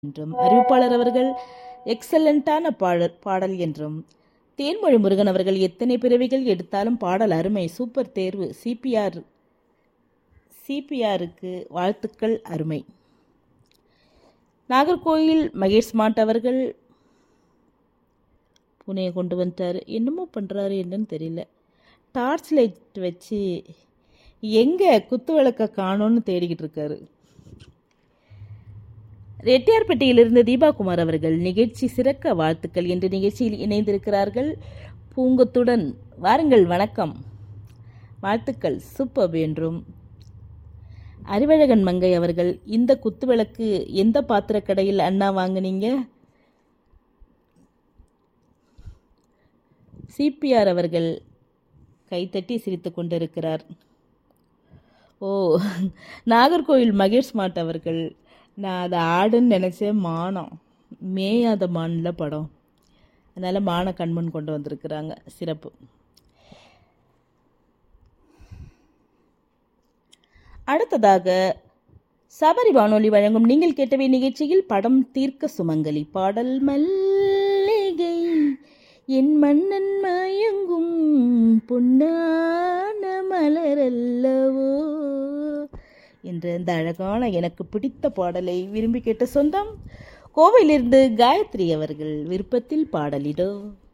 என்றும் அறிவிப்பாளர் அவர்கள் எக்ஸலண்ட்டான பாடல் பாடல் என்றும் தேன்மொழி முருகன் அவர்கள் எத்தனை பிறவிகள் எடுத்தாலும் பாடல் அருமை சூப்பர் தேர்வு சிபிஆர் சிபிஆருக்கு வாழ்த்துக்கள் அருமை நாகர்கோயில் மகேஷ் மாட் அவர்கள் புனையை கொண்டு வந்துட்டார் என்னமோ பண்ணுறாரு என்னன்னு தெரியல டார்ச் லைட் வச்சு எங்கே குத்து விளக்க காணோன்னு தேடிக்கிட்டு இருக்காரு ரெட்டியார்பட்டியிலிருந்து தீபாகுமார் அவர்கள் நிகழ்ச்சி சிறக்க வாழ்த்துக்கள் என்று நிகழ்ச்சியில் இணைந்திருக்கிறார்கள் பூங்கத்துடன் வாருங்கள் வணக்கம் வாழ்த்துக்கள் சூப்பர் என்றும் அறிவழகன் மங்கை அவர்கள் இந்த குத்துவிளக்கு எந்த பாத்திரக் கடையில் அண்ணா வாங்குனீங்க சிபிஆர் அவர்கள் கைத்தட்டி சிரித்து கொண்டிருக்கிறார் ஓ நாகர்கோவில் மகேஷ் மாட் அவர்கள் நான் அதை ஆடுன்னு நினச்சேன் மானம் மேயாத மானில் படம் அதனால் மான கண்மண் கொண்டு வந்திருக்கிறாங்க சிறப்பு அடுத்ததாக சபரி வானொலி வழங்கும் நீங்கள் கேட்டவை நிகழ்ச்சியில் படம் தீர்க்க சுமங்கலி பாடல் மல்லிகை என் மன்னன் மயங்கும் பொன்னான மலரல்லவோ என்ற இந்த அழகான எனக்கு பிடித்த பாடலை விரும்பி கேட்ட சொந்தம் கோவையிலிருந்து காயத்ரி அவர்கள் விருப்பத்தில் பாடலிடோ